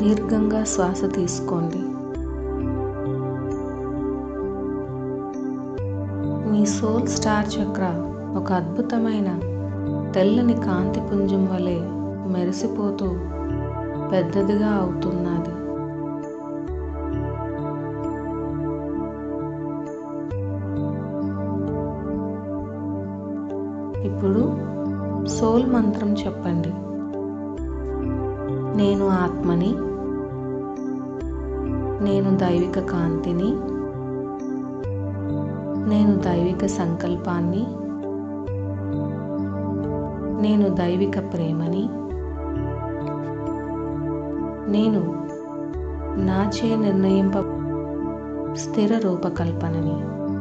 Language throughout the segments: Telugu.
దీర్ఘంగా శ్వాస తీసుకోండి మీ సోల్ స్టార్ చక్ర ఒక అద్భుతమైన తెల్లని కాంతి పుంజం వలె మెరిసిపోతూ పెద్దదిగా అవుతున్నది ఇప్పుడు సోల్ మంత్రం చెప్పండి నేను ఆత్మని నేను దైవిక కాంతిని నేను దైవిక సంకల్పాన్ని నేను దైవిక ప్రేమని నేను నాచే నిర్ణయింప స్థిర రూపకల్పనని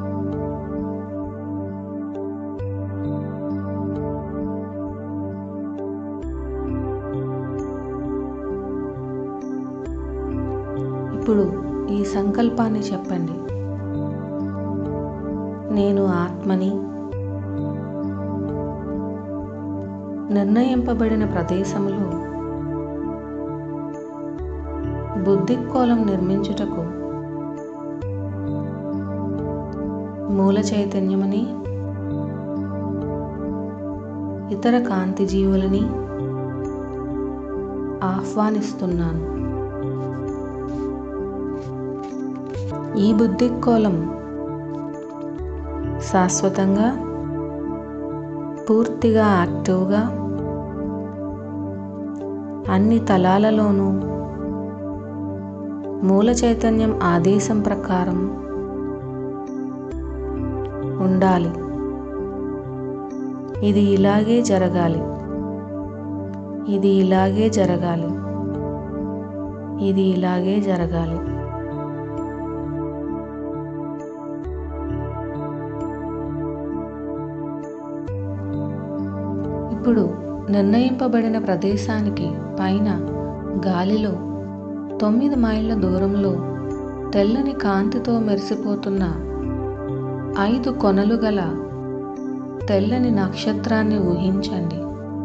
ఇప్పుడు ఈ సంకల్పాన్ని చెప్పండి నేను ఆత్మని నిర్ణయింపబడిన ప్రదేశంలో బుద్ధికోలం నిర్మించుటకు మూల చైతన్యమని ఇతర కాంతి జీవులని ఆహ్వానిస్తున్నాను ఈ బుద్ధికోలం శాశ్వతంగా పూర్తిగా యాక్టివ్గా అన్ని తలాలలోనూ మూల చైతన్యం ఆదేశం ప్రకారం ఉండాలి ఇది ఇలాగే జరగాలి ఇది ఇలాగే జరగాలి ఇది ఇలాగే జరగాలి ఇప్పుడు నిర్ణయింపబడిన ప్రదేశానికి పైన గాలిలో తొమ్మిది మైళ్ళ దూరంలో తెల్లని కాంతితో మెరిసిపోతున్న ఐదు కొనలు గల తెల్లని నక్షత్రాన్ని ఊహించండి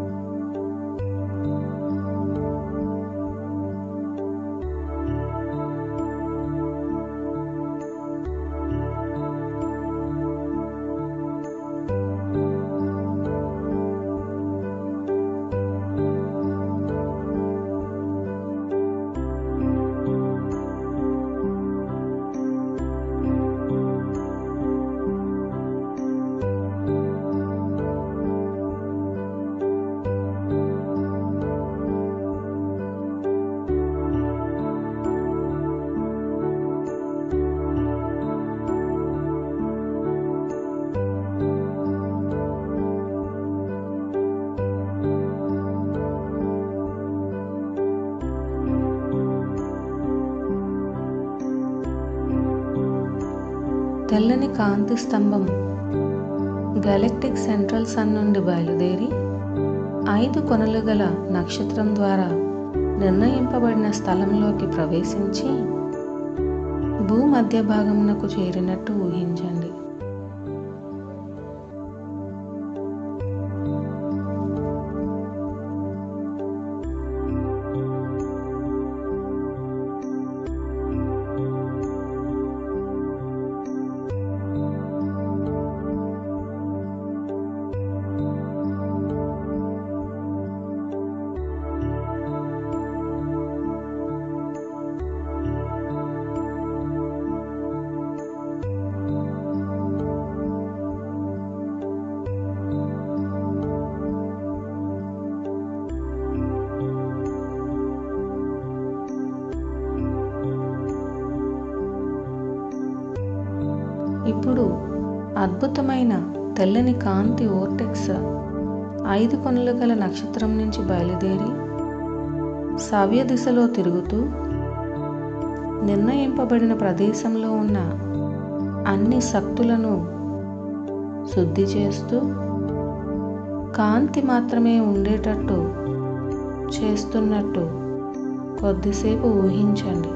తెల్లని కాంతి స్తంభం గెలక్టిక్ సెంట్రల్ సన్ నుండి బయలుదేరి ఐదు కొనలు గల నక్షత్రం ద్వారా నిర్ణయింపబడిన స్థలంలోకి ప్రవేశించి భూమధ్య భాగమునకు చేరినట్టు ఊహించండి ఇప్పుడు అద్భుతమైన తెల్లని కాంతి ఓర్టెక్స్ ఐదు కొనలు గల నక్షత్రం నుంచి బయలుదేరి సవ్య దిశలో తిరుగుతూ నిర్ణయింపబడిన ప్రదేశంలో ఉన్న అన్ని శక్తులను శుద్ధి చేస్తూ కాంతి మాత్రమే ఉండేటట్టు చేస్తున్నట్టు కొద్దిసేపు ఊహించండి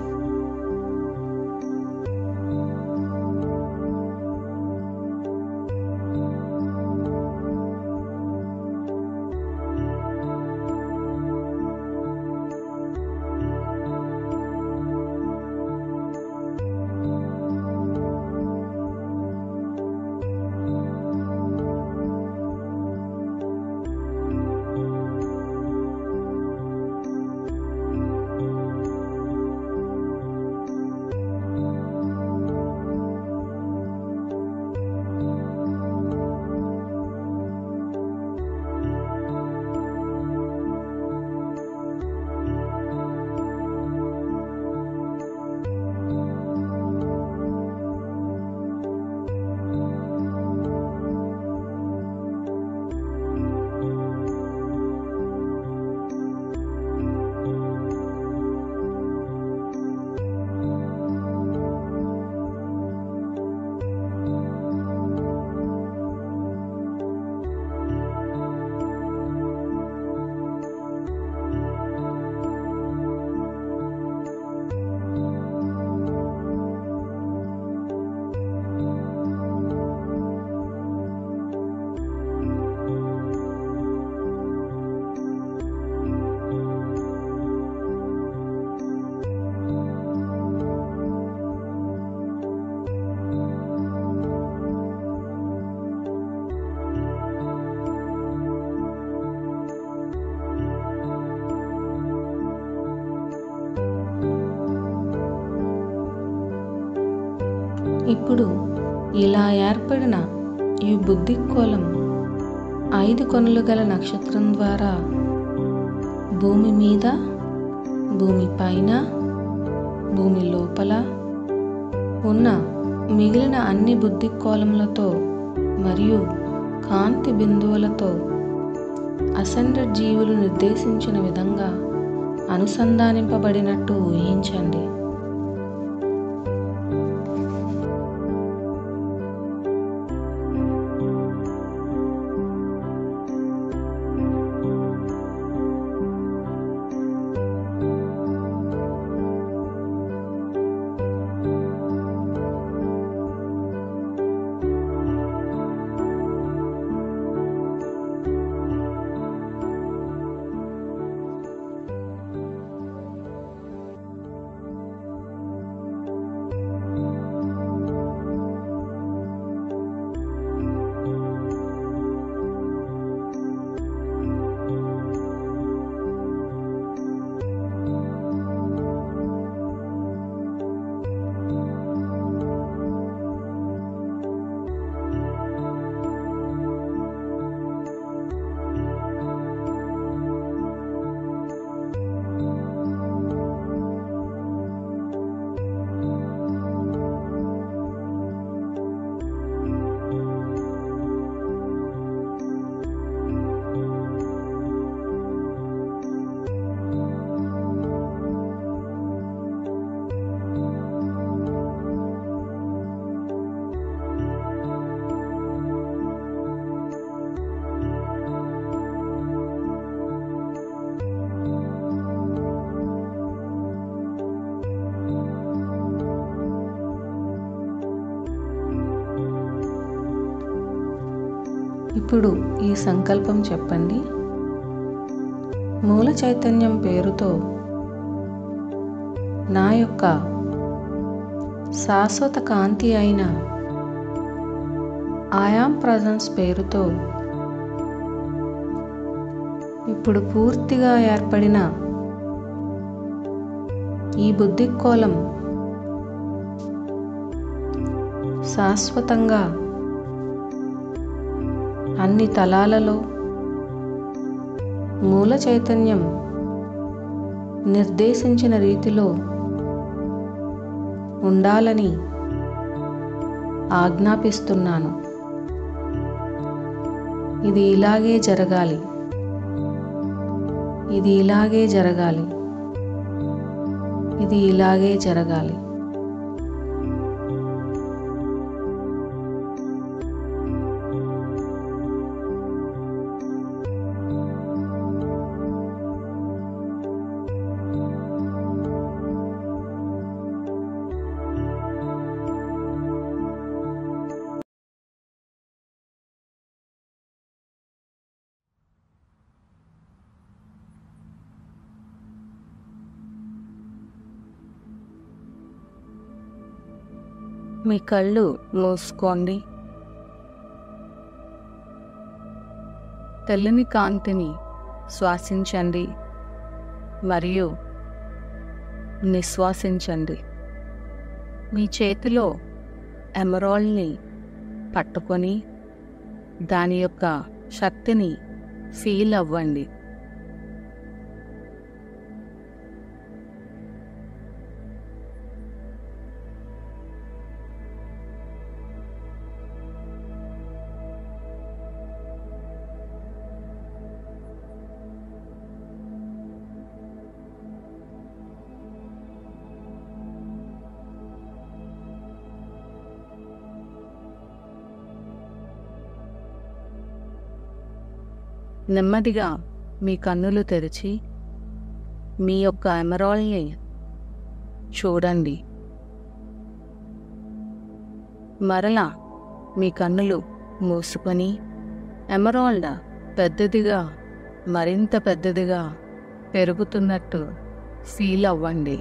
ఇప్పుడు ఇలా ఏర్పడిన ఈ బుద్ధికోలం ఐదు కొనలు గల నక్షత్రం ద్వారా భూమి మీద భూమి పైన భూమి లోపల ఉన్న మిగిలిన అన్ని బుద్ధి కోలములతో మరియు కాంతి బిందువులతో అసెండెడ్ జీవులు నిర్దేశించిన విధంగా అనుసంధానింపబడినట్టు ఊహించండి ఇప్పుడు ఈ సంకల్పం చెప్పండి మూల చైతన్యం పేరుతో నా యొక్క శాశ్వత కాంతి అయిన ఆయామ్ ప్రజెన్స్ పేరుతో ఇప్పుడు పూర్తిగా ఏర్పడిన ఈ బుద్ధికోలం శాశ్వతంగా అన్ని తలాలలో మూల చైతన్యం నిర్దేశించిన రీతిలో ఉండాలని ఆజ్ఞాపిస్తున్నాను ఇది ఇలాగే జరగాలి ఇది ఇలాగే జరగాలి ఇది ఇలాగే జరగాలి మీ కళ్ళు మూసుకోండి తెల్లని కాంతిని శ్వాసించండి మరియు నిశ్వాసించండి మీ చేతిలో ఎమరాల్డ్ని పట్టుకొని దాని యొక్క శక్తిని ఫీల్ అవ్వండి నెమ్మదిగా మీ కన్నులు తెరిచి మీ యొక్క ఎమరాల్డ్ని చూడండి మరలా మీ కన్నులు మూసుకొని ఎమరాల్డ్ పెద్దదిగా మరింత పెద్దదిగా పెరుగుతున్నట్టు ఫీల్ అవ్వండి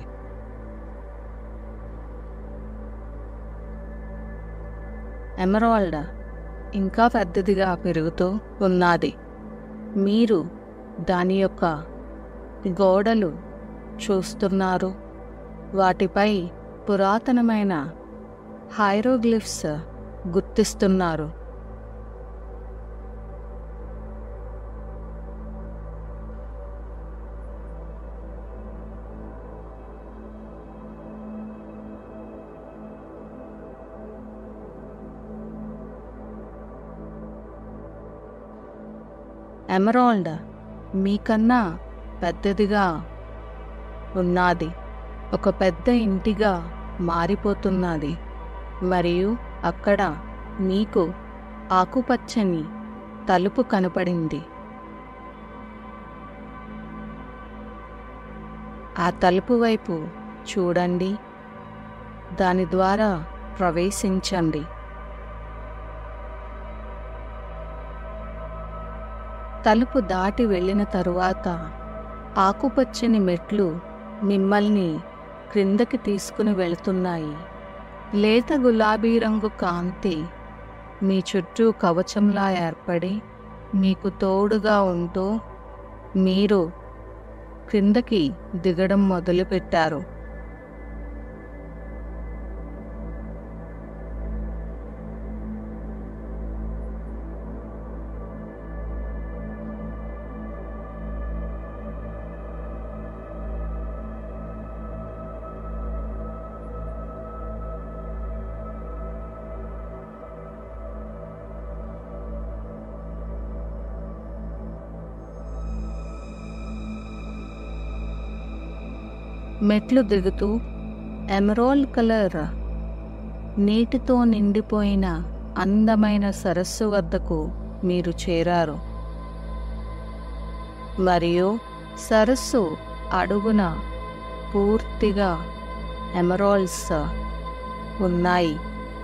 ఎమరాల్డ్ ఇంకా పెద్దదిగా పెరుగుతూ ఉన్నది మీరు దాని యొక్క గోడలు చూస్తున్నారు వాటిపై పురాతనమైన హైరోగ్లిఫ్స్ గుర్తిస్తున్నారు ఎమరాల్డ్ మీకన్నా పెద్దదిగా ఉన్నది ఒక పెద్ద ఇంటిగా మారిపోతున్నది మరియు అక్కడ మీకు ఆకుపచ్చని తలుపు కనపడింది ఆ తలుపు వైపు చూడండి దాని ద్వారా ప్రవేశించండి తలుపు దాటి వెళ్ళిన తరువాత ఆకుపచ్చని మెట్లు మిమ్మల్ని క్రిందకి తీసుకుని వెళుతున్నాయి లేత గులాబీ రంగు కాంతి మీ చుట్టూ కవచంలా ఏర్పడి మీకు తోడుగా ఉంటూ మీరు క్రిందకి దిగడం మొదలుపెట్టారు మెట్లు దిగుతూ ఎమరాల్డ్ కలర్ నీటితో నిండిపోయిన అందమైన సరస్సు వద్దకు మీరు చేరారు మరియు సరస్సు అడుగున పూర్తిగా ఎమరాల్డ్స్ ఉన్నాయి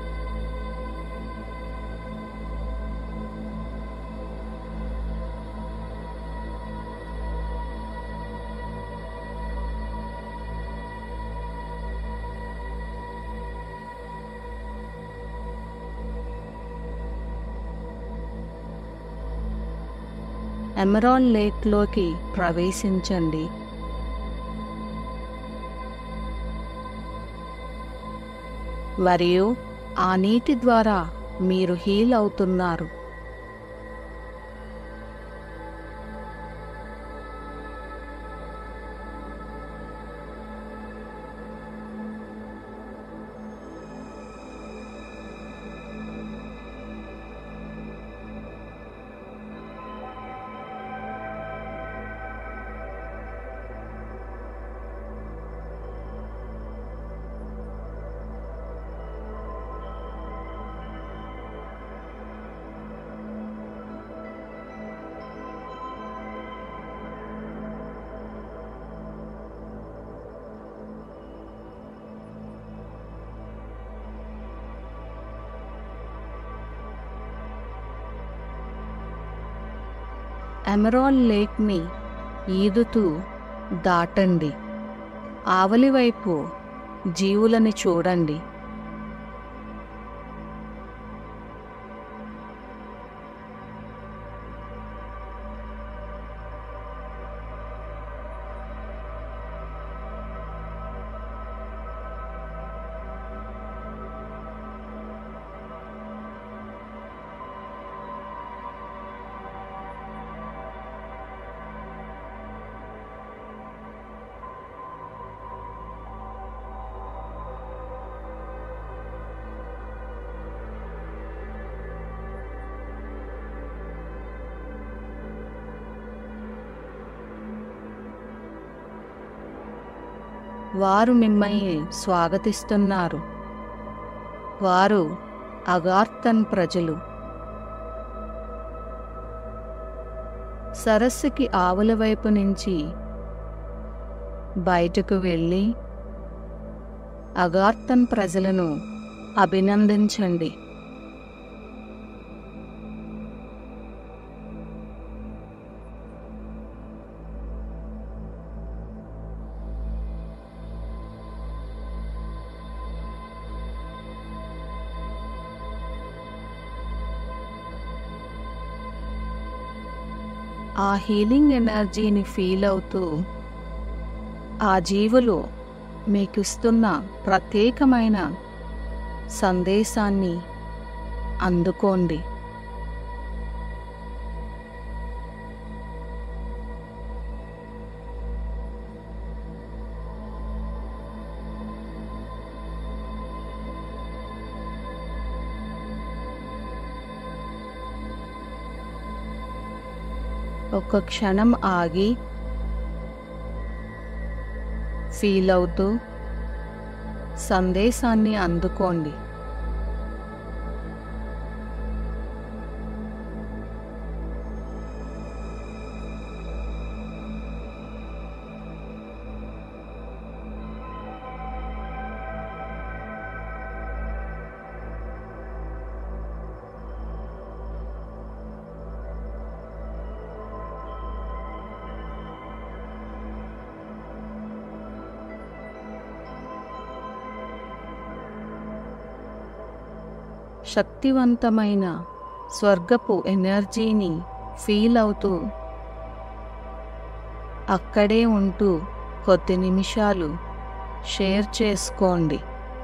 ఎమరాల్డ్ లేక్లోకి ప్రవేశించండి మరియు ఆ నీటి ద్వారా మీరు హీల్ అవుతున్నారు ఎమరాల్డ్ లేక్ని ఈదుతూ దాటండి ఆవలి వైపు జీవులని చూడండి వారు మిమ్మల్ని స్వాగతిస్తున్నారు వారు అగార్తన్ ప్రజలు సరస్సుకి ఆవుల వైపు నుంచి బయటకు వెళ్ళి అగార్తన్ ప్రజలను అభినందించండి ఆ హీలింగ్ ఎనర్జీని ఫీల్ అవుతూ ఆ జీవులు మీకు ఇస్తున్న ప్రత్యేకమైన సందేశాన్ని అందుకోండి ఒక క్షణం ఆగి ఫీల్ అవుతూ సందేశాన్ని అందుకోండి శక్తివంతమైన స్వర్గపు ఎనర్జీని ఫీల్ అవుతూ అక్కడే ఉంటూ కొద్ది నిమిషాలు షేర్ చేసుకోండి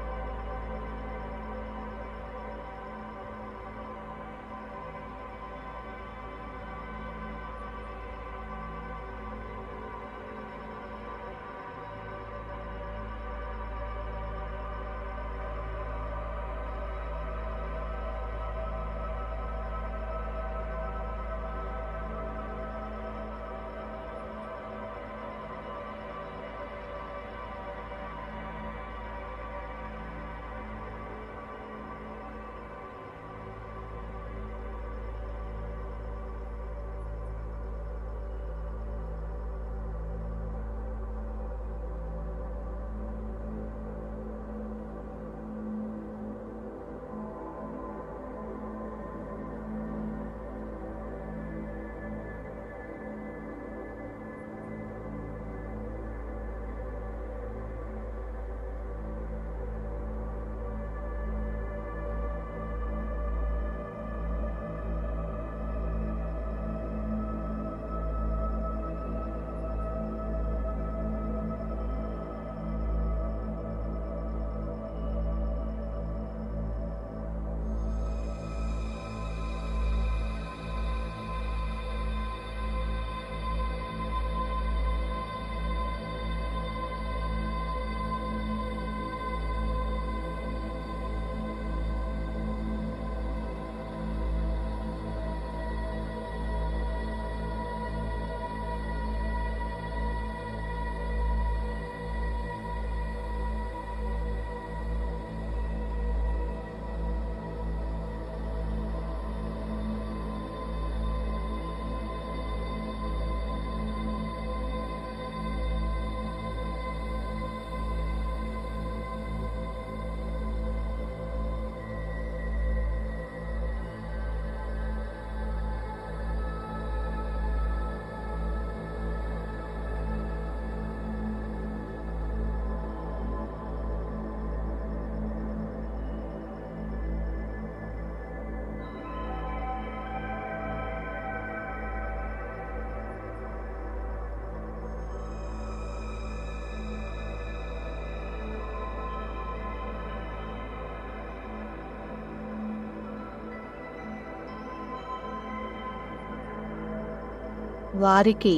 వారికి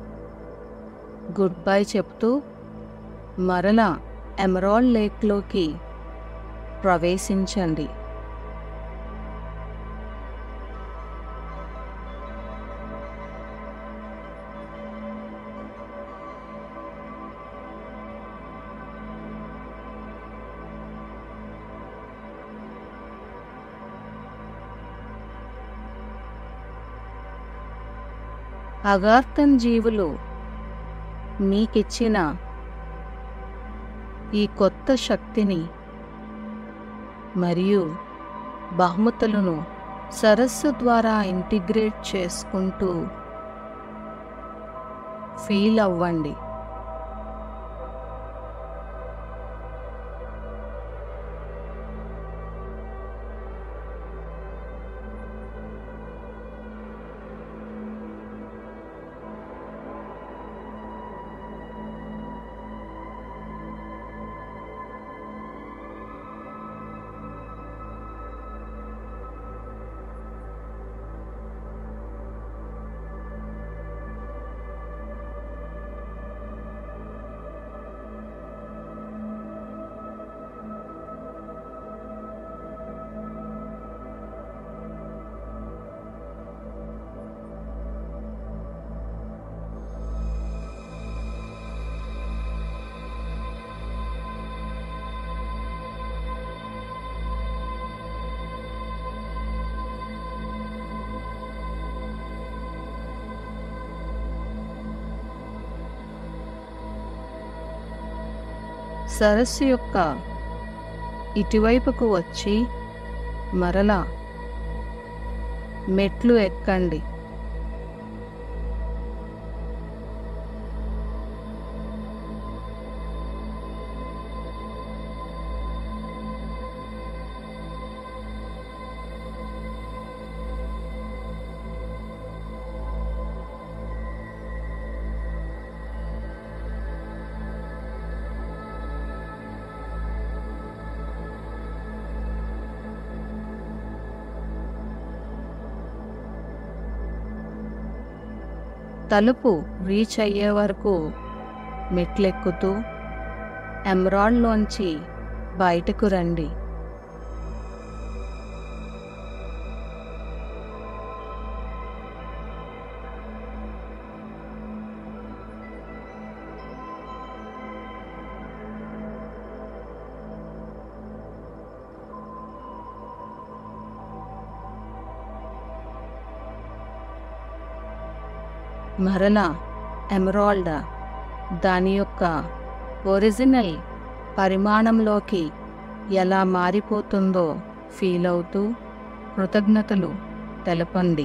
గుడ్ బై చెప్తూ మరలా ఎమరాల్డ్ లేక్లోకి ప్రవేశించండి అగార్థన్ జీవులు మీకిచ్చిన ఈ కొత్త శక్తిని మరియు బహుమతులను సరస్సు ద్వారా ఇంటిగ్రేట్ చేసుకుంటూ ఫీల్ అవ్వండి సరస్సు యొక్క ఇటువైపుకు వచ్చి మరలా మెట్లు ఎక్కండి తలుపు రీచ్ అయ్యే వరకు మెట్లెక్కుతూ ఎమరాల్డ్లోంచి బయటకు రండి మరలా ఎమరాల్డ్ దాని యొక్క ఒరిజినల్ పరిమాణంలోకి ఎలా మారిపోతుందో ఫీల్ అవుతూ కృతజ్ఞతలు తెలపండి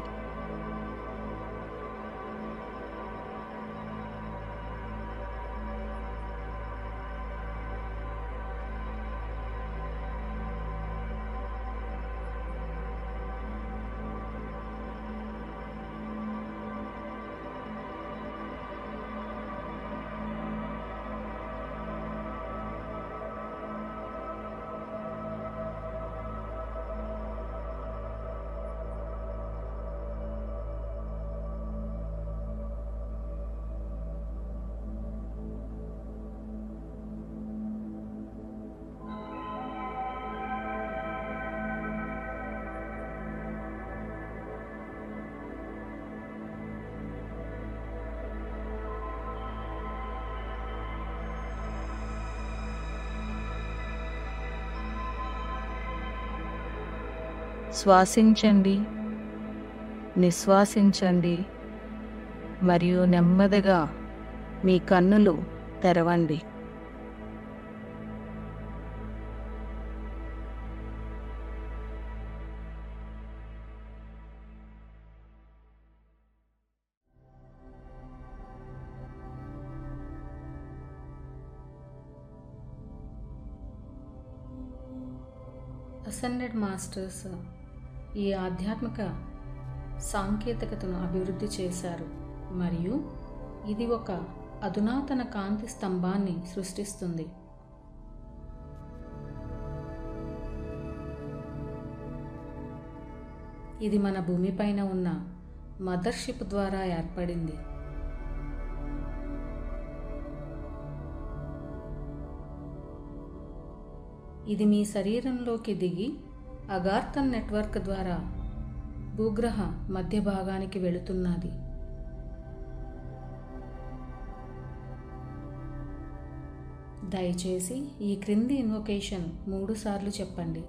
శ్వాసించండి నిశ్వాసించండి మరియు నెమ్మదిగా మీ కన్నులు తెరవండి అసెండెడ్ మాస్టర్స్ ఈ ఆధ్యాత్మిక సాంకేతికతను అభివృద్ధి చేశారు మరియు ఇది ఒక అధునాతన కాంతి స్తంభాన్ని సృష్టిస్తుంది ఇది మన భూమిపైన ఉన్న మదర్షిప్ ద్వారా ఏర్పడింది ఇది మీ శరీరంలోకి దిగి అగార్థన్ నెట్వర్క్ ద్వారా భూగ్రహ మధ్య భాగానికి వెళుతున్నది దయచేసి ఈ క్రింది ఇన్వొకేషన్ మూడు సార్లు చెప్పండి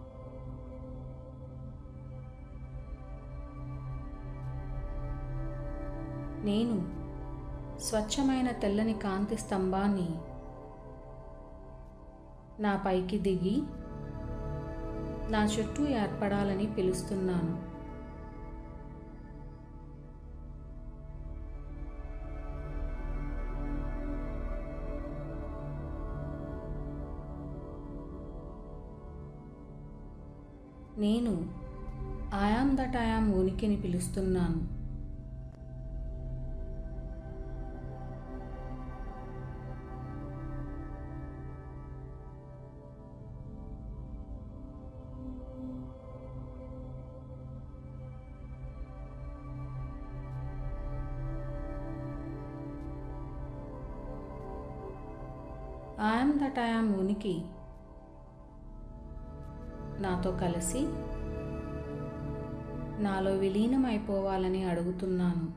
నేను స్వచ్ఛమైన తెల్లని కాంతి స్తంభాన్ని నా పైకి దిగి నా చుట్టూ ఏర్పడాలని పిలుస్తున్నాను నేను ఆయాం దట్ ఆయాం ఉనికిని పిలుస్తున్నాను ఐఎమ్ దట్ ఐఎమ్ ఉనికి నాతో కలిసి నాలో విలీనమైపోవాలని అడుగుతున్నాను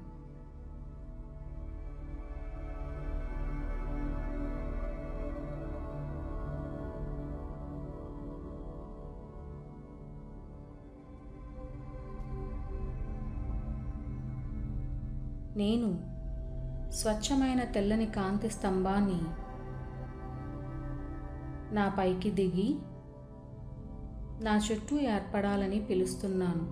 నేను స్వచ్ఛమైన తెల్లని కాంతి స్తంభాన్ని నా పైకి దిగి నా చుట్టూ ఏర్పడాలని పిలుస్తున్నాను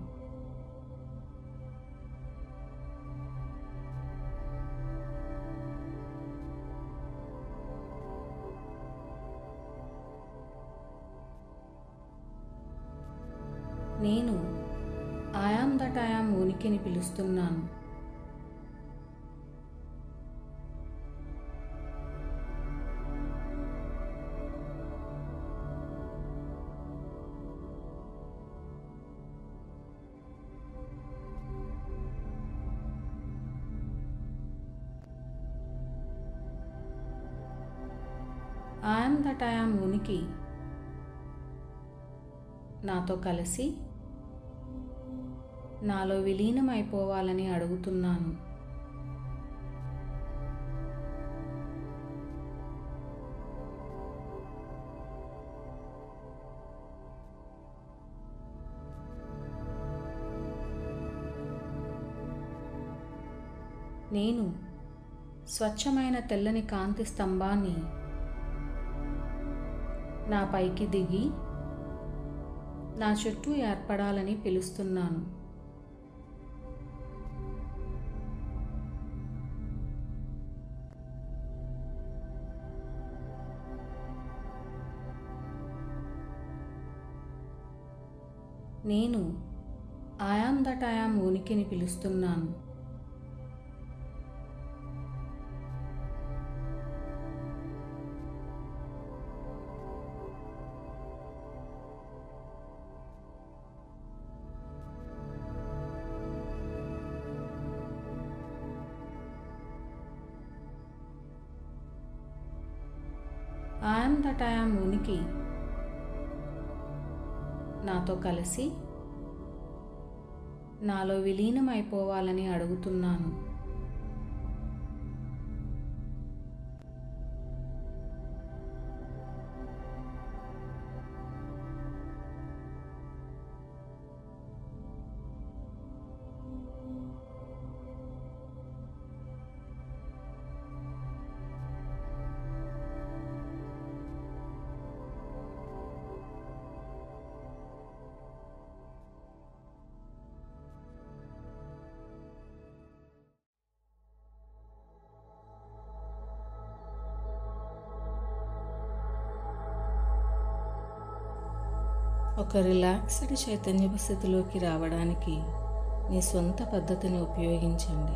నేను ఆయాం దట్ ఆయాం ఉనికిని పిలుస్తున్నాను ఆయాం దట్ ఆయాం ఉనికి నాతో కలిసి నాలో విలీనమైపోవాలని అడుగుతున్నాను నేను స్వచ్ఛమైన తెల్లని కాంతి స్తంభాన్ని నా పైకి దిగి నా చుట్టూ ఏర్పడాలని పిలుస్తున్నాను నేను ఆయాం దట్ ఆయాం ఉనికిని పిలుస్తున్నాను ఆయాం దట్ ఆయాం ఉనికి నాతో కలిసి నాలో విలీనమైపోవాలని అడుగుతున్నాను ఒక రిలాక్స్డ్ చైతన్యపు స్థితిలోకి రావడానికి మీ సొంత పద్ధతిని ఉపయోగించండి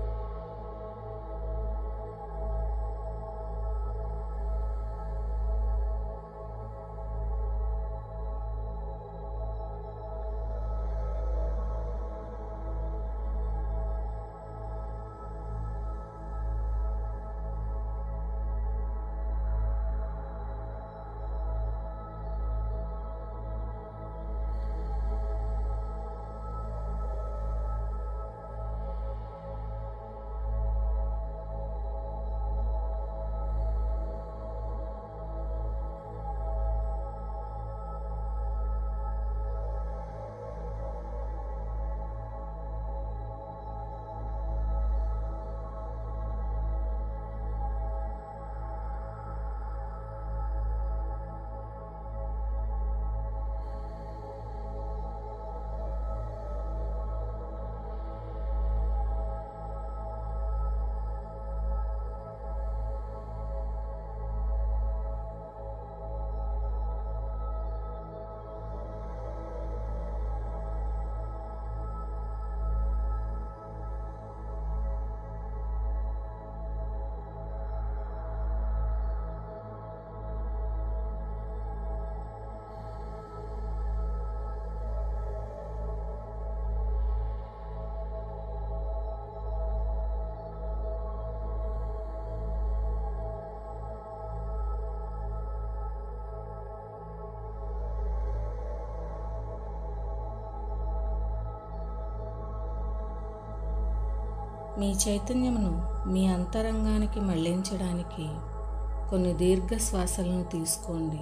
మీ చైతన్యమును మీ అంతరంగానికి మళ్లించడానికి కొన్ని దీర్ఘ శ్వాసలను తీసుకోండి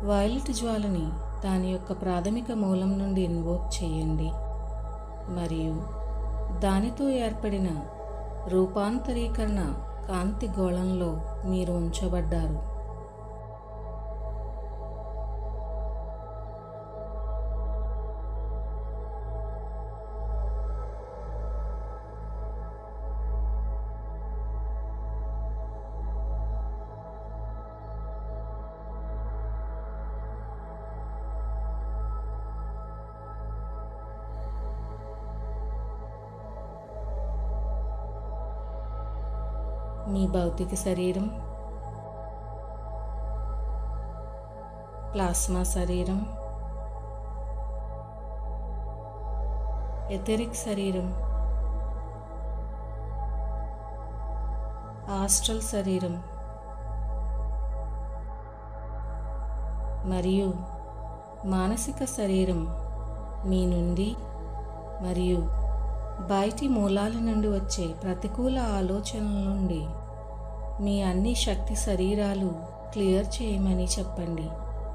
వైలెట్ జ్వాలని దాని యొక్క ప్రాథమిక మూలం నుండి ఇన్వోక్ చేయండి మరియు దానితో ఏర్పడిన రూపాంతరీకరణ కాంతి గోళంలో మీరు ఉంచబడ్డారు మీ భౌతిక శరీరం ప్లాస్మా శరీరం ఎథెరిక్ శరీరం ఆస్ట్రల్ శరీరం మరియు మానసిక శరీరం మీ నుండి మరియు బయటి మూలాల నుండి వచ్చే ప్రతికూల ఆలోచనల నుండి మీ అన్ని శక్తి శరీరాలు క్లియర్ చేయమని చెప్పండి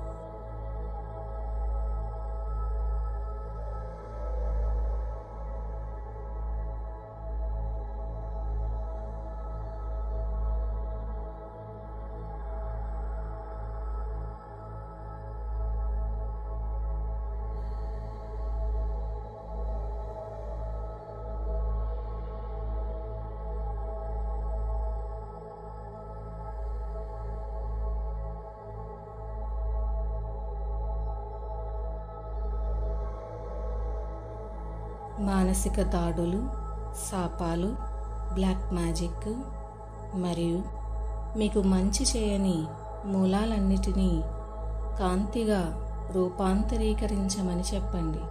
మానసిక దాడులు శాపాలు బ్లాక్ మ్యాజిక్ మరియు మీకు మంచి చేయని మూలాలన్నిటినీ కాంతిగా రూపాంతరీకరించమని చెప్పండి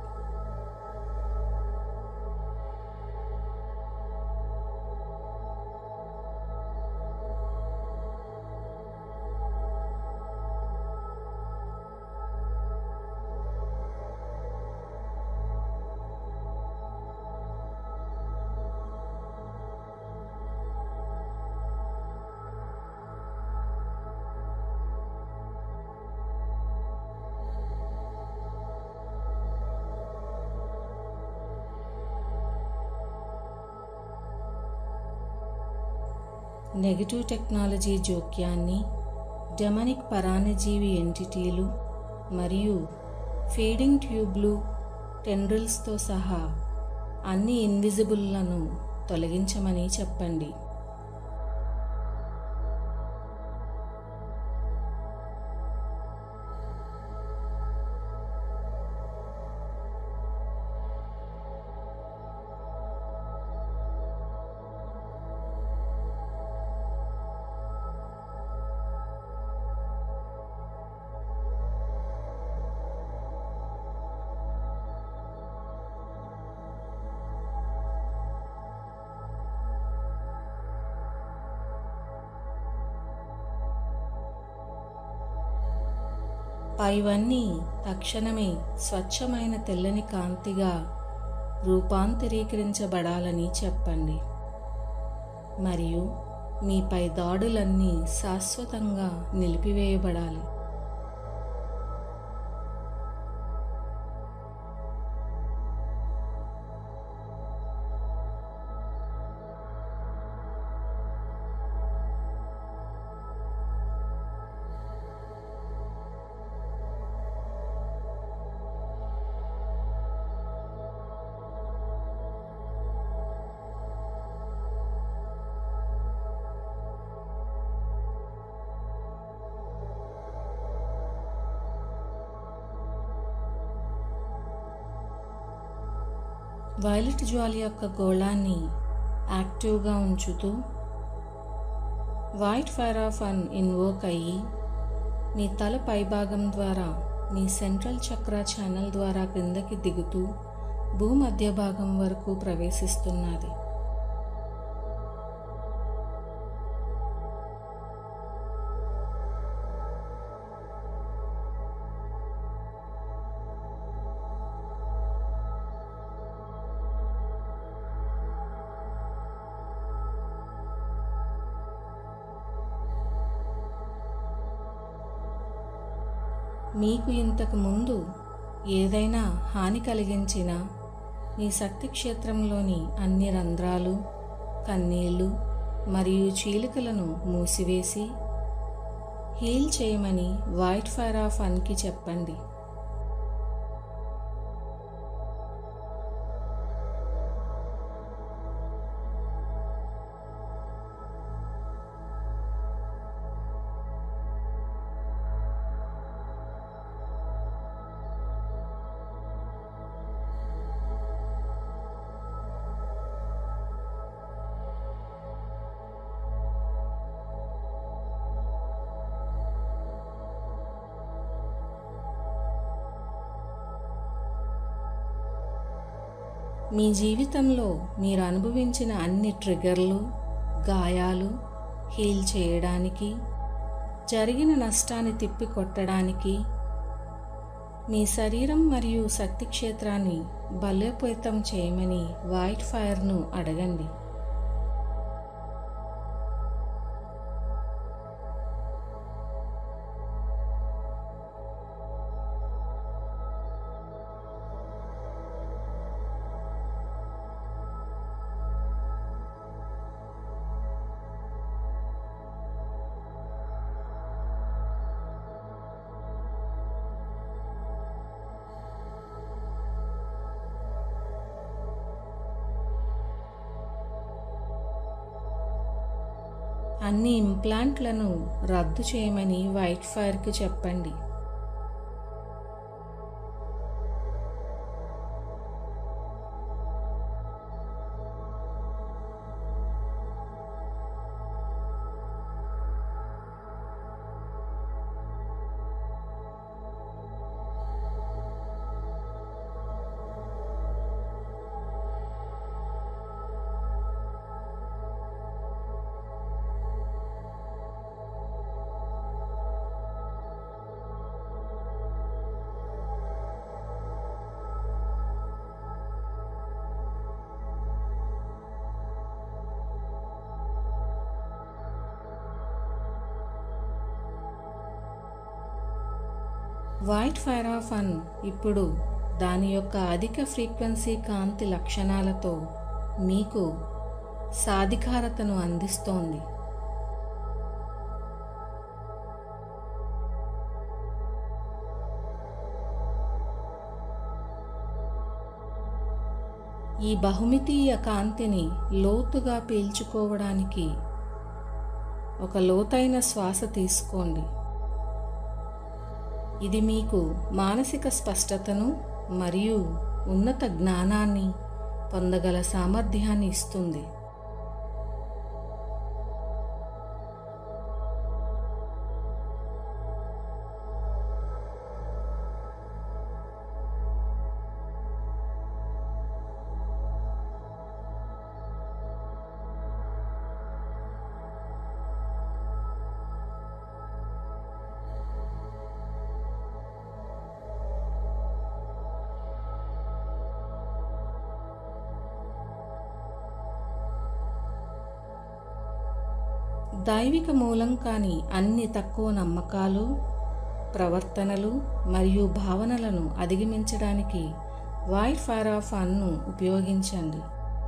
నెగటివ్ టెక్నాలజీ జోక్యాన్ని డెమనిక్ పరాన్నజీవి ఎంటిటీలు మరియు ఫీడింగ్ ట్యూబ్లు టెండ్రిల్స్తో సహా అన్ని ఇన్విజిబుల్లను తొలగించమని చెప్పండి పైవన్నీ తక్షణమే స్వచ్ఛమైన తెల్లని కాంతిగా రూపాంతరీకరించబడాలని చెప్పండి మరియు మీపై దాడులన్నీ శాశ్వతంగా నిలిపివేయబడాలి వైలెట్ జ్వాల యొక్క గోళాన్ని యాక్టివ్గా ఉంచుతూ వైట్ ఫైర్ ఆఫ్ అన్ ఇన్వోక్ అయ్యి మీ తల పైభాగం ద్వారా మీ సెంట్రల్ చక్ర ఛానల్ ద్వారా క్రిందకి దిగుతూ భూమధ్య భాగం వరకు ప్రవేశిస్తున్నది మీకు ఇంతకు ముందు ఏదైనా హాని కలిగించిన మీ శక్తి క్షేత్రంలోని అన్ని రంధ్రాలు కన్నీళ్లు మరియు చీలికలను మూసివేసి హీల్ చేయమని వైట్ ఫైర్ ఆఫ్ అన్కి చెప్పండి మీ జీవితంలో మీరు అనుభవించిన అన్ని ట్రిగర్లు గాయాలు హీల్ చేయడానికి జరిగిన నష్టాన్ని తిప్పికొట్టడానికి మీ శరీరం మరియు శక్తి క్షేత్రాన్ని బలోపేతం చేయమని వైట్ ఫైర్ను అడగండి అన్ని ఇంప్లాంట్లను రద్దు చేయమని వైట్ ఫైర్కి చెప్పండి వైట్ ఫైర్ ఆఫ్ అన్ ఇప్పుడు దాని యొక్క అధిక ఫ్రీక్వెన్సీ కాంతి లక్షణాలతో మీకు సాధికారతను అందిస్తోంది ఈ బహుమితీయ కాంతిని లోతుగా పీల్చుకోవడానికి ఒక లోతైన శ్వాస తీసుకోండి ఇది మీకు మానసిక స్పష్టతను మరియు ఉన్నత జ్ఞానాన్ని పొందగల సామర్థ్యాన్ని ఇస్తుంది దైవిక మూలం కాని అన్ని తక్కువ నమ్మకాలు ప్రవర్తనలు మరియు భావనలను అధిగమించడానికి వైట్ ఫైర్ ఆఫ్ అన్ను ఉపయోగించండి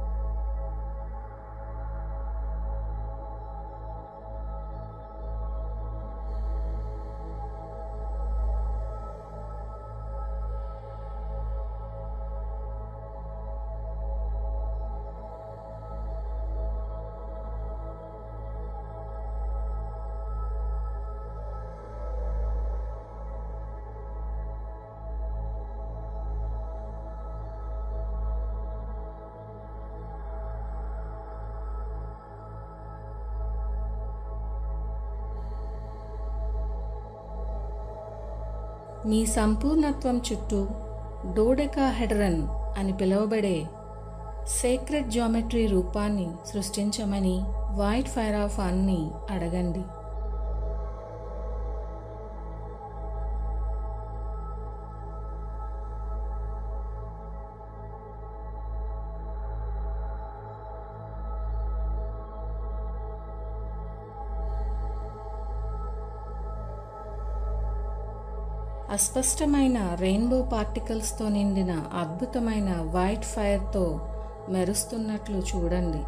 మీ సంపూర్ణత్వం చుట్టూ డోడెకాహెడ్రన్ అని పిలువబడే సేక్రెడ్ జామెట్రీ రూపాన్ని సృష్టించమని వైట్ ఫైర్ ఆఫ్ అన్ని అడగండి అస్పష్టమైన రెయిన్బో పార్టికల్స్తో నిండిన అద్భుతమైన వైట్ ఫైర్తో మెరుస్తున్నట్లు చూడండి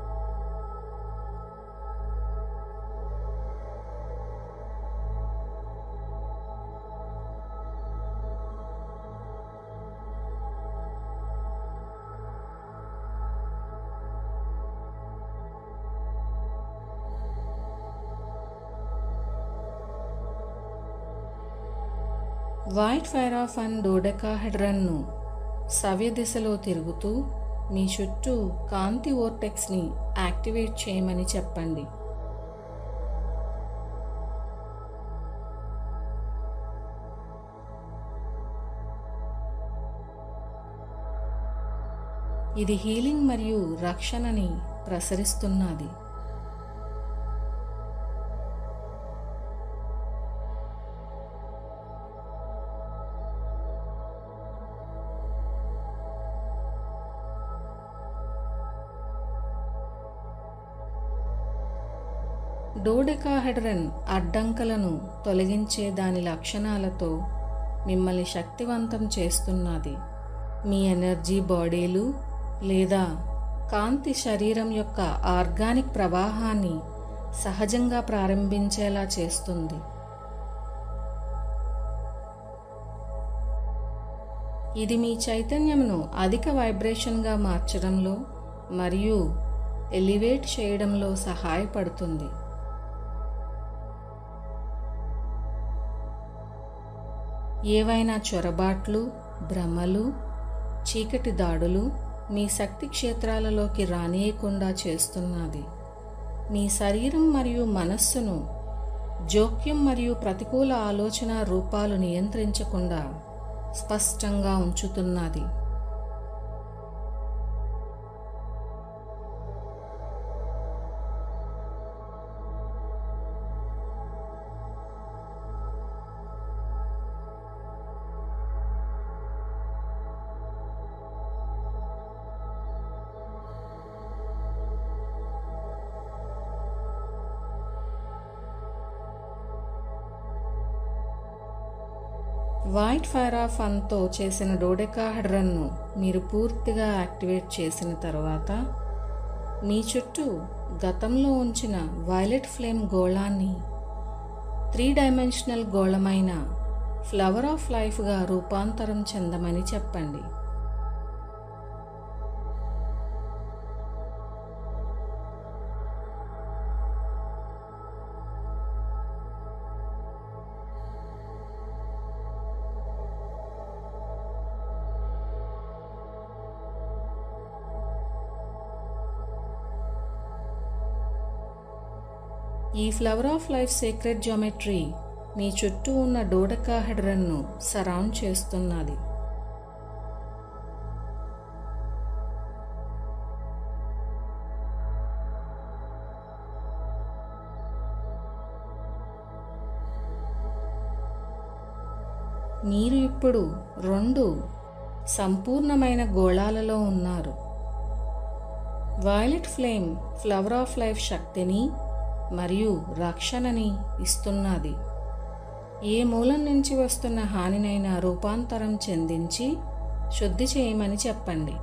వైట్ ఫైర్ ఆఫ్ అండ్ డోడెకాహెడ్రన్ను సవ్య దిశలో తిరుగుతూ మీ చుట్టూ కాంతి ఓర్టెక్స్ని యాక్టివేట్ చేయమని చెప్పండి ఇది హీలింగ్ మరియు రక్షణని ప్రసరిస్తున్నది డోడెకాహెడ్రన్ అడ్డంకలను తొలగించే దాని లక్షణాలతో మిమ్మల్ని శక్తివంతం చేస్తున్నది మీ ఎనర్జీ బాడీలు లేదా కాంతి శరీరం యొక్క ఆర్గానిక్ ప్రవాహాన్ని సహజంగా ప్రారంభించేలా చేస్తుంది ఇది మీ చైతన్యమును అధిక వైబ్రేషన్గా మార్చడంలో మరియు ఎలివేట్ చేయడంలో సహాయపడుతుంది ఏవైనా చొరబాట్లు భ్రమలు చీకటి దాడులు మీ శక్తి క్షేత్రాలలోకి రానియకుండా చేస్తున్నది మీ శరీరం మరియు మనస్సును జోక్యం మరియు ప్రతికూల ఆలోచన రూపాలు నియంత్రించకుండా స్పష్టంగా ఉంచుతున్నది వైట్ ఫైర్ ఆఫ్ అన్తో చేసిన డోడెకాహెడ్రన్ను మీరు పూర్తిగా యాక్టివేట్ చేసిన తర్వాత మీ చుట్టూ గతంలో ఉంచిన వైలెట్ ఫ్లేమ్ గోళాన్ని త్రీ డైమెన్షనల్ గోళమైన ఫ్లవర్ ఆఫ్ లైఫ్గా రూపాంతరం చెందమని చెప్పండి ఈ flower of life secret geometry మీ చుట్టూ ఉన్న డోడకాహెడ్రన్ను సరౌండ్ చేస్తున్నది మీరు ఇప్పుడు రెండు సంపూర్ణమైన గోళాలలో ఉన్నారు violet flame flower of life శక్తిని మరియు రక్షణని ఇస్తున్నది ఏ మూలం నుంచి వస్తున్న హానినైనా రూపాంతరం చెందించి శుద్ధి చేయమని చెప్పండి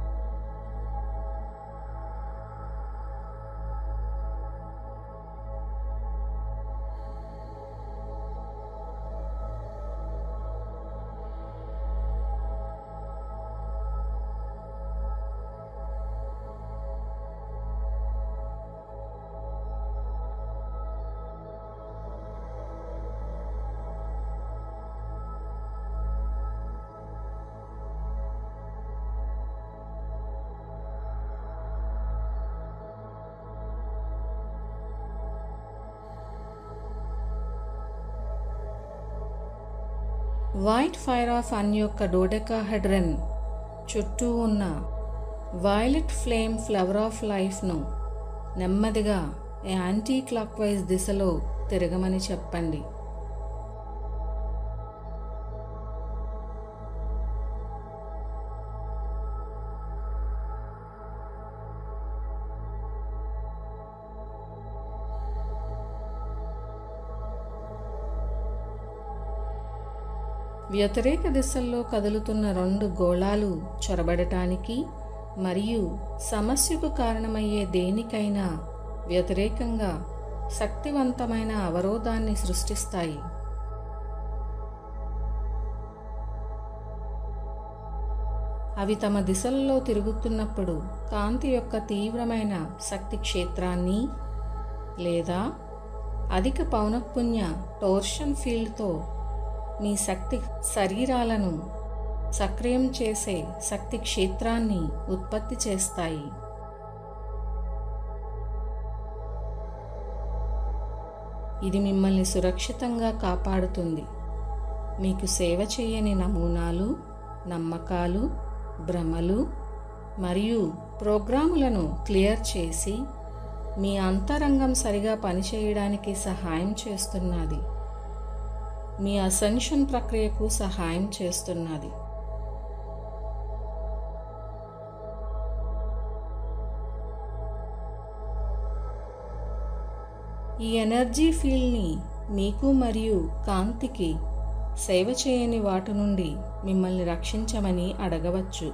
వైట్ ఫైర్ ఆఫ్ అన్ యొక్క డోడెకాహెడ్రన్ చుట్టూ ఉన్న వైలెట్ ఫ్లేమ్ ఫ్లవర్ ఆఫ్ లైఫ్ను నెమ్మదిగా యాంటీ క్లాక్ వైజ్ దిశలో తిరగమని చెప్పండి వ్యతిరేక దిశల్లో కదులుతున్న రెండు గోళాలు చొరబడటానికి మరియు సమస్యకు కారణమయ్యే దేనికైనా వ్యతిరేకంగా శక్తివంతమైన అవరోధాన్ని సృష్టిస్తాయి అవి తమ దిశల్లో తిరుగుతున్నప్పుడు కాంతి యొక్క తీవ్రమైన శక్తి క్షేత్రాన్ని లేదా అధిక పౌనఃపుణ్య టోర్షన్ ఫీల్డ్తో మీ శక్తి శరీరాలను సక్రియం చేసే శక్తి క్షేత్రాన్ని ఉత్పత్తి చేస్తాయి ఇది మిమ్మల్ని సురక్షితంగా కాపాడుతుంది మీకు సేవ చేయని నమూనాలు నమ్మకాలు భ్రమలు మరియు ప్రోగ్రాములను క్లియర్ చేసి మీ అంతరంగం సరిగా పనిచేయడానికి సహాయం చేస్తున్నది మీ అసెన్షన్ ప్రక్రియకు సహాయం చేస్తున్నది ఈ ఎనర్జీ ఫీల్డ్ని మీకు మరియు కాంతికి సేవ చేయని వాటి నుండి మిమ్మల్ని రక్షించమని అడగవచ్చు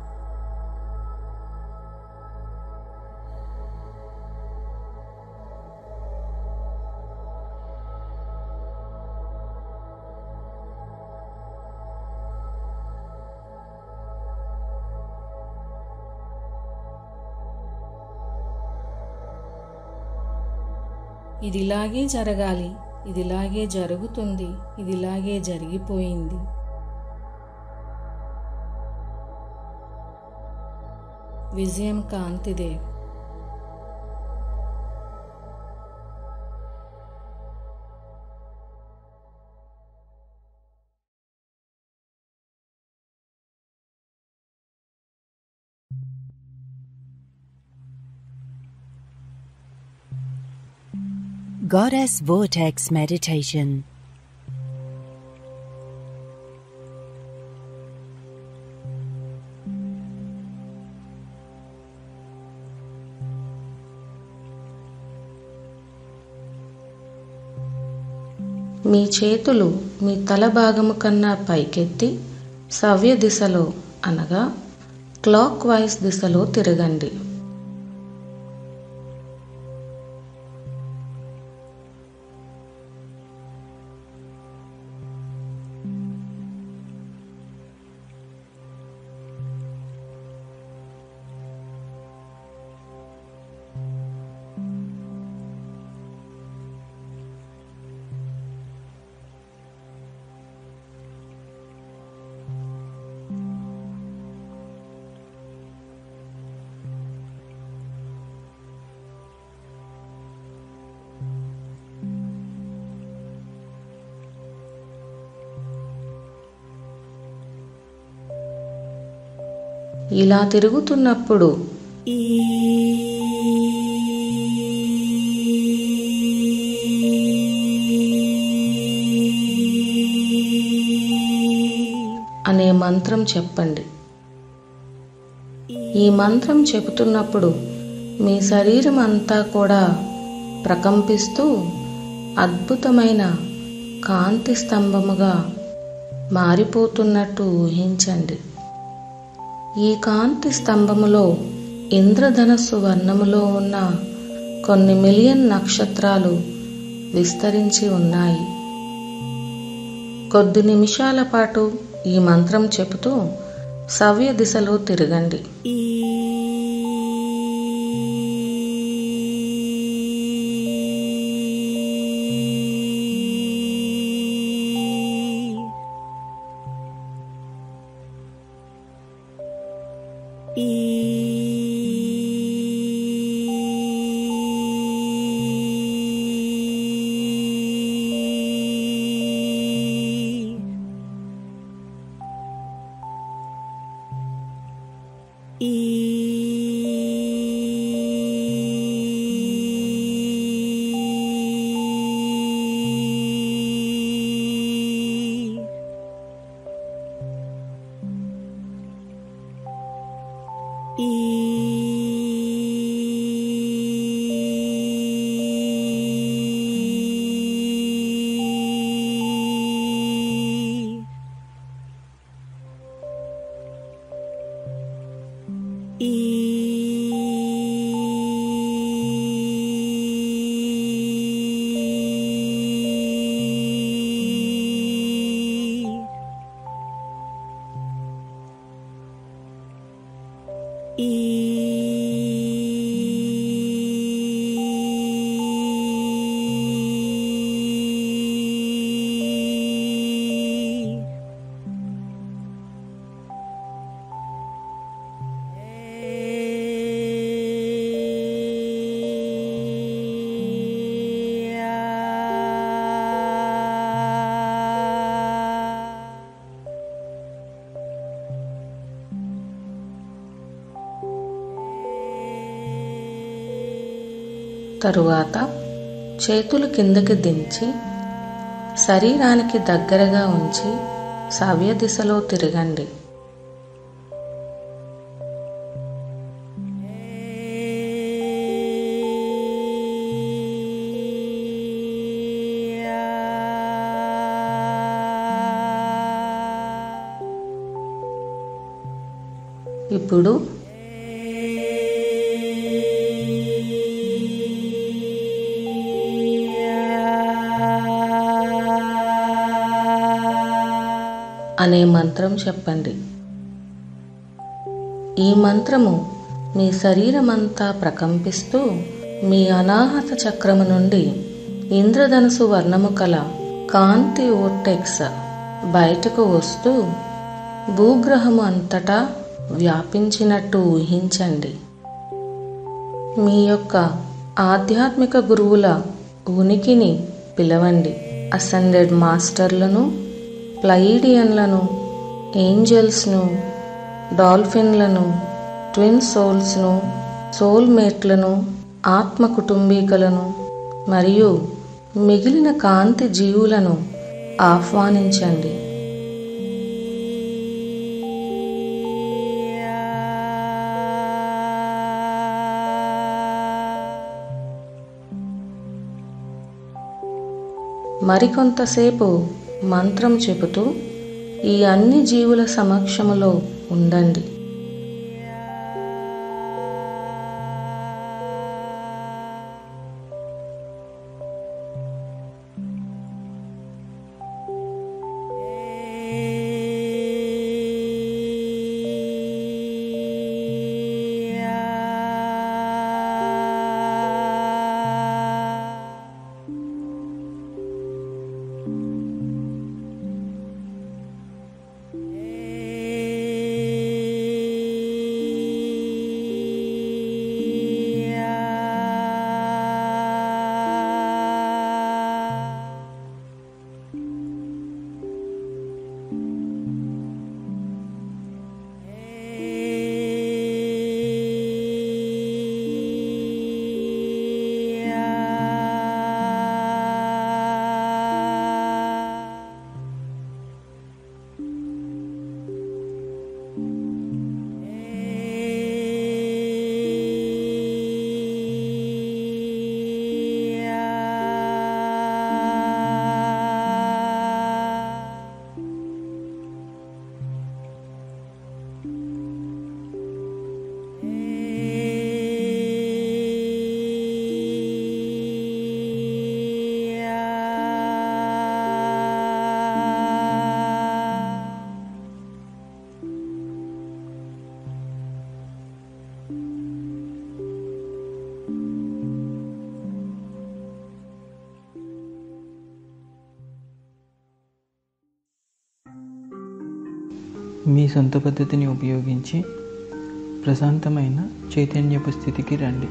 ఇదిలాగే జరగాలి ఇదిలాగే జరుగుతుంది ఇదిలాగే జరిగిపోయింది విజయం కాంతిదే Goddess Vortex Meditation. మీ చేతులు మీ తల భాగము కన్నా పైకెత్తి సవ్య దిశలో అనగా క్లాక్ వైజ్ దిశలో తిరగండి ఇలా తిరుగుతున్నప్పుడు అనే మంత్రం చెప్పండి ఈ మంత్రం చెబుతున్నప్పుడు మీ శరీరం అంతా కూడా ప్రకంపిస్తూ అద్భుతమైన కాంతి స్తంభముగా మారిపోతున్నట్టు ఊహించండి ఈ కాంతి స్తంభములో ఇంద్రధనస్సు వర్ణములో ఉన్న కొన్ని మిలియన్ నక్షత్రాలు విస్తరించి ఉన్నాయి కొద్ది నిమిషాల పాటు ఈ మంత్రం చెబుతూ సవ్య దిశలో తిరగండి E తరువాత చేతులు కిందకి దించి శరీరానికి దగ్గరగా ఉంచి సవ్య దిశలో తిరగండి ఇప్పుడు అనే మంత్రం చెప్పండి ఈ మంత్రము మీ శరీరమంతా ప్రకంపిస్తూ మీ అనాహత చక్రము నుండి ఇంద్రధనుసు వర్ణము కల కాంతి ఓర్టెక్స్ బయటకు వస్తూ భూగ్రహము అంతటా వ్యాపించినట్టు ఊహించండి మీ యొక్క ఆధ్యాత్మిక గురువుల ఉనికిని పిలవండి అసెండెడ్ మాస్టర్లను ప్లయిడియన్లను ఏంజల్స్ను డాల్ఫిన్లను ట్విన్ సోల్స్ను సోల్మేట్లను ఆత్మ కుటుంబీకులను మరియు మిగిలిన కాంతి జీవులను ఆహ్వానించండి మరికొంతసేపు మంత్రం చెబుతూ ఈ అన్ని జీవుల సమక్షములో ఉండండి మీ సొంత పద్ధతిని ఉపయోగించి ప్రశాంతమైన చైతన్యపు స్థితికి రండి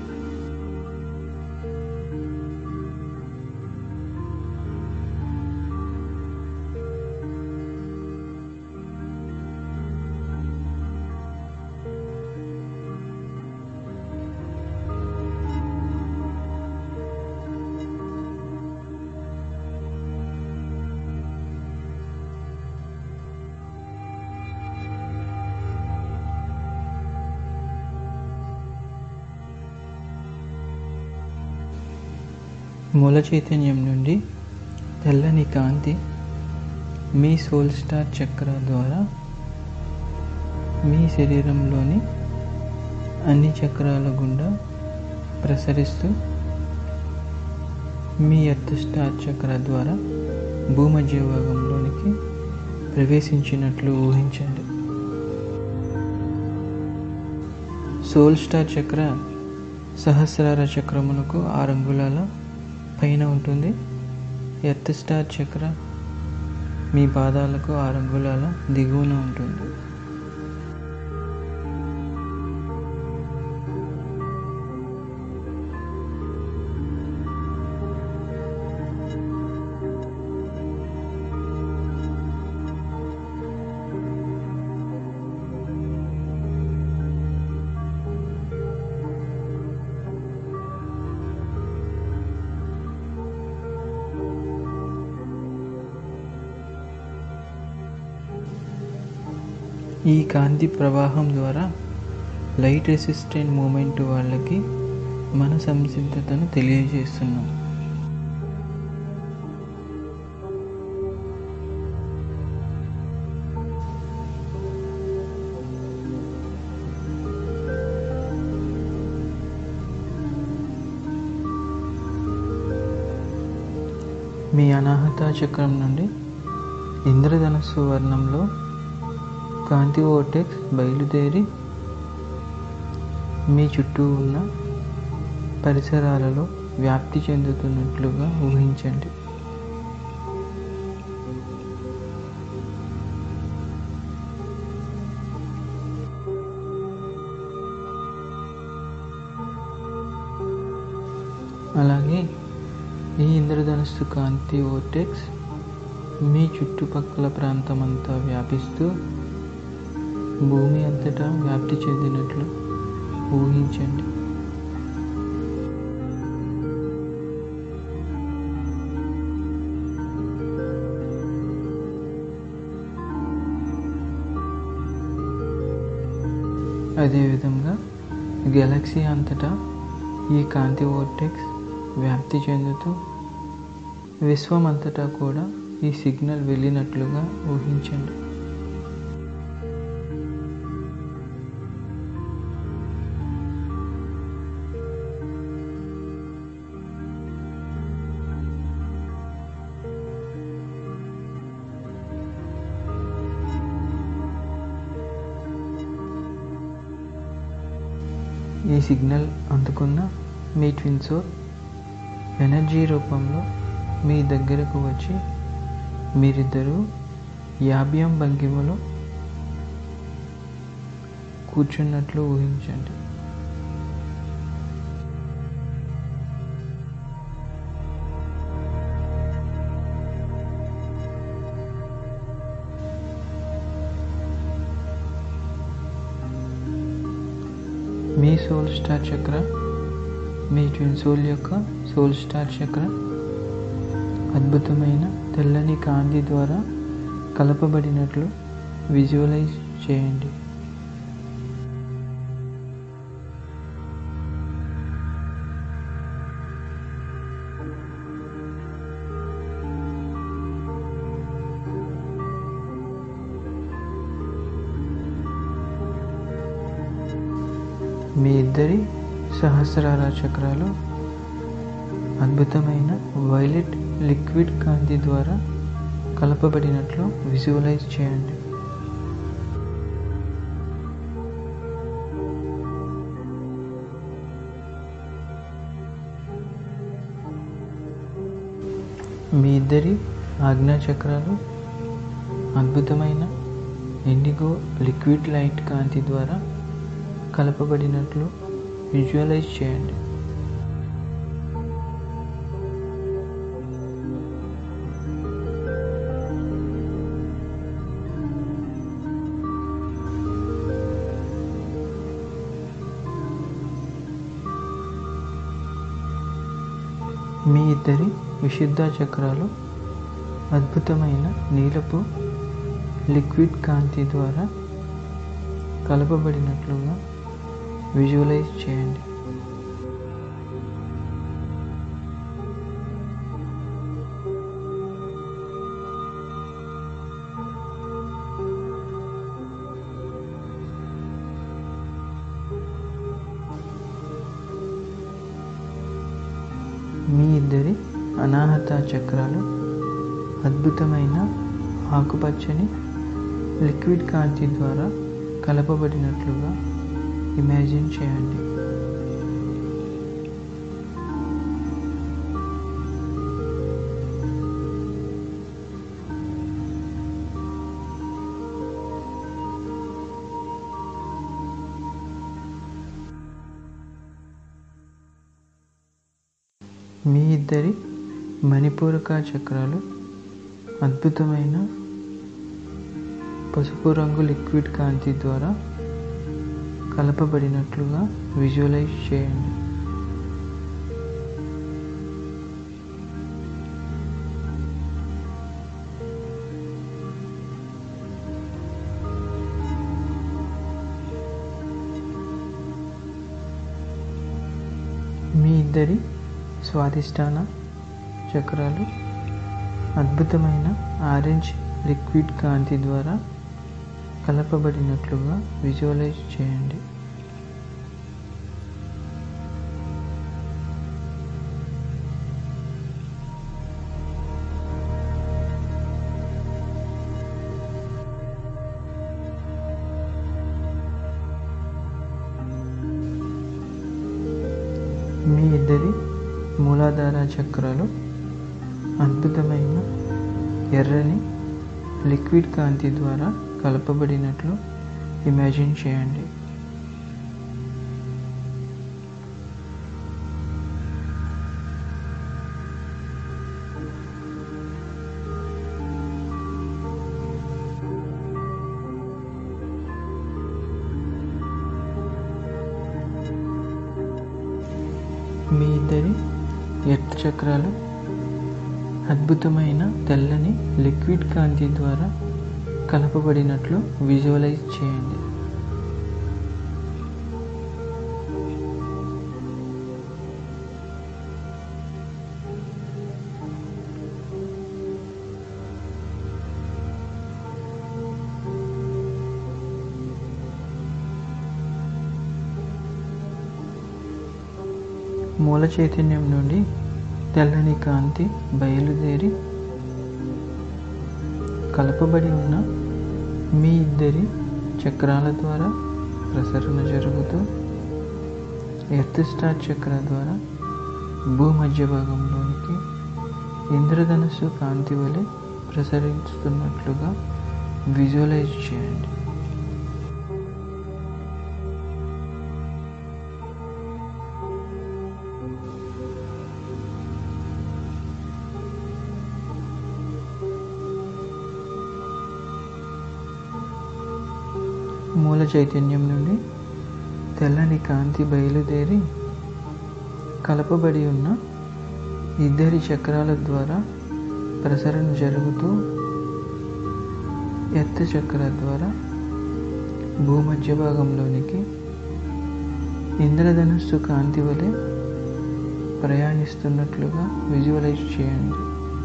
మూల చైతన్యం నుండి తెల్లని కాంతి మీ సోల్ స్టార్ చక్ర ద్వారా మీ శరీరంలోని అన్ని చక్రాల గుండా ప్రసరిస్తూ మీ ఎర్త్ స్టార్ చక్ర ద్వారా భూమధ్య భాగంలోనికి ప్రవేశించినట్లు ఊహించండి సోల్ స్టార్ చక్ర సహస్రార చక్రమునకు ఆరు అంగుళాల పైన ఉంటుంది ఎర్త్ స్టార్ చక్ర మీ పాదాలకు ఆరు అంగుళాల దిగువన ఉంటుంది ఈ కాంతి ప్రవాహం ద్వారా లైట్ రెసిస్టెంట్ మూమెంట్ వాళ్ళకి మన సంసిద్ధతను తెలియజేస్తున్నాం మీ అనాహత చక్రం నుండి ఇంద్రధనస్సు వర్ణంలో కాంతి ఓటెక్స్ బయలుదేరి మీ చుట్టూ ఉన్న పరిసరాలలో వ్యాప్తి చెందుతున్నట్లుగా ఊహించండి అలాగే ఈ ఇంద్రధనుస్సు కాంతి ఓటెక్స్ మీ చుట్టుపక్కల ప్రాంతం అంతా వ్యాపిస్తూ భూమి అంతటా వ్యాప్తి చెందినట్లు ఊహించండి అదేవిధంగా గెలాక్సీ అంతటా ఈ కాంతి ఓటెక్స్ వ్యాప్తి చెందుతూ విశ్వం అంతటా కూడా ఈ సిగ్నల్ వెళ్ళినట్లుగా ఊహించండి ఈ సిగ్నల్ అందుకున్న మీ ట్విన్సో ఎనర్జీ రూపంలో మీ దగ్గరకు వచ్చి మీరిద్దరూ యాభ్యం భంగిమలో కూర్చున్నట్లు ఊహించండి మీ సోల్ స్టార్ చక్ర మీ ట్విన్ సోల్ యొక్క సోల్ స్టార్ చక్ర అద్భుతమైన తెల్లని కాంతి ద్వారా కలపబడినట్లు విజువలైజ్ చేయండి మీ ఇద్దరి సహస్రార చక్రాలు అద్భుతమైన వైలెట్ లిక్విడ్ కాంతి ద్వారా కలపబడినట్లు విజువలైజ్ చేయండి మీ ఇద్దరి ఆజ్ఞా చక్రాలు అద్భుతమైన ఇండిగో లిక్విడ్ లైట్ కాంతి ద్వారా కలపబడినట్లు విజువలైజ్ చేయండి మీ ఇద్దరి విశుద్ధ చక్రాలు అద్భుతమైన నీలపు లిక్విడ్ కాంతి ద్వారా కలపబడినట్లుగా విజువలైజ్ చేయండి మీ ఇద్దరి అనాహత చక్రాలు అద్భుతమైన ఆకుపచ్చని లిక్విడ్ కాంతి ద్వారా కలపబడినట్లుగా ఇమాజిన్ చేయండి మీ ఇద్దరి మణిపూరక చక్రాలు అద్భుతమైన పసుపు రంగు లిక్విడ్ కాంతి ద్వారా కలపబడినట్లుగా విజువలైజ్ చేయండి ఇద్దరి స్వాదిష్టాన చక్రాలు అద్భుతమైన ఆరెంజ్ లిక్విడ్ కాంతి ద్వారా కలపబడినట్లుగా విజువలైజ్ చేయండి మీ ఇద్దరి మూలాధార చక్రాలు అద్భుతమైన ఎర్రని లిక్విడ్ కాంతి ద్వారా కలపబడినట్లు ఇమాజిన్ చేయండి మీ ఇద్దరి ఎర్త్ చక్రాలు అద్భుతమైన తెల్లని లిక్విడ్ కాంతి ద్వారా కలపబడినట్లు విజువలైజ్ చేయండి మూల చైతన్యం నుండి తెల్లని కాంతి బయలుదేరి కలపబడి ఉన్న మీ ఇద్దరి చక్రాల ద్వారా ప్రసరణ జరుగుతూ ఎర్త్ స్టార్ చక్ర ద్వారా భూమధ్య భాగంలోనికి ఇంద్రధనుస్సు కాంతి వలె ప్రసరిస్తున్నట్లుగా విజువలైజ్ చేయండి మూల చైతన్యం నుండి తెల్లని కాంతి బయలుదేరి కలపబడి ఉన్న ఇద్దరి చక్రాల ద్వారా ప్రసరణ జరుగుతూ ఎత్త చక్ర ద్వారా భూమధ్య భాగంలోనికి ఇంద్రధనుస్సు కాంతి వలె ప్రయాణిస్తున్నట్లుగా విజువలైజ్ చేయండి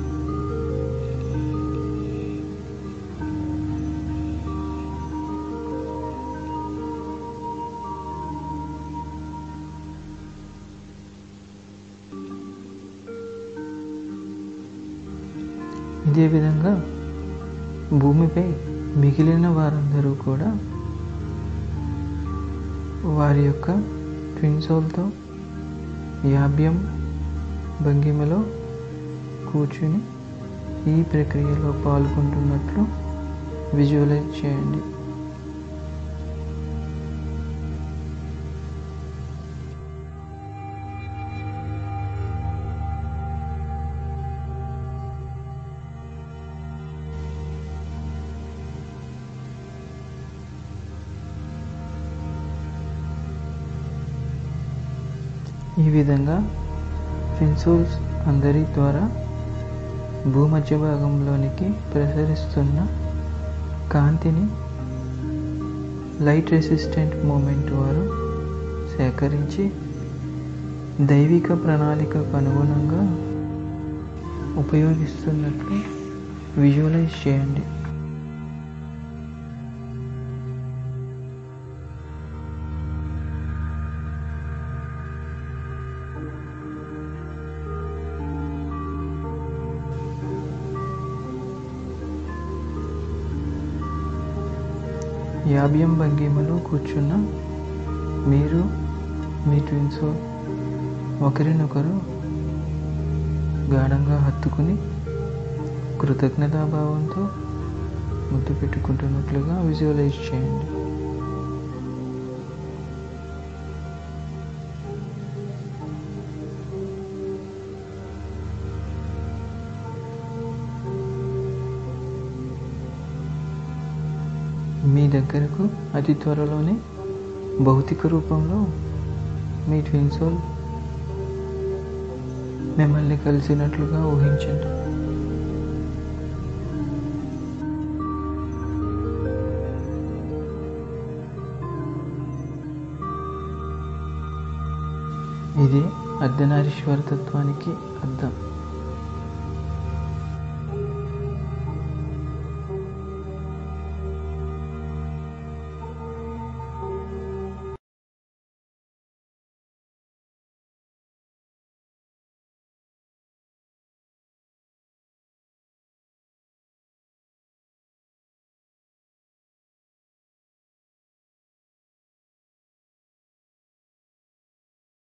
ఇదే విధంగా భూమిపై మిగిలిన వారందరూ కూడా వారి యొక్క ట్విన్ సోల్తో యాభ్యం భంగిమలో కూర్చుని ఈ ప్రక్రియలో పాల్గొంటున్నట్లు విజువలైజ్ చేయండి ఈ విధంగా ఫిన్సోల్స్ అందరి ద్వారా భూమధ్య భాగంలోనికి ప్రసరిస్తున్న కాంతిని లైట్ రెసిస్టెంట్ మూమెంట్ వారు సేకరించి దైవిక ప్రణాళికకు అనుగుణంగా ఉపయోగిస్తున్నట్లు విజువలైజ్ చేయండి యాభ్యం భంగిమలో కూర్చున్న మీరు మీ ట్విన్స్ ఒకరినొకరు గాఢంగా హత్తుకుని కృతజ్ఞతాభావంతో ముద్దు పెట్టుకుంటున్నట్లుగా విజువలైజ్ చేయండి మీ దగ్గరకు అతి త్వరలోనే భౌతిక రూపంలో మీ ట్విన్ సోల్ మిమ్మల్ని కలిసినట్లుగా ఊహించండి ఇది అర్ధనారీశ్వర తత్వానికి అర్థం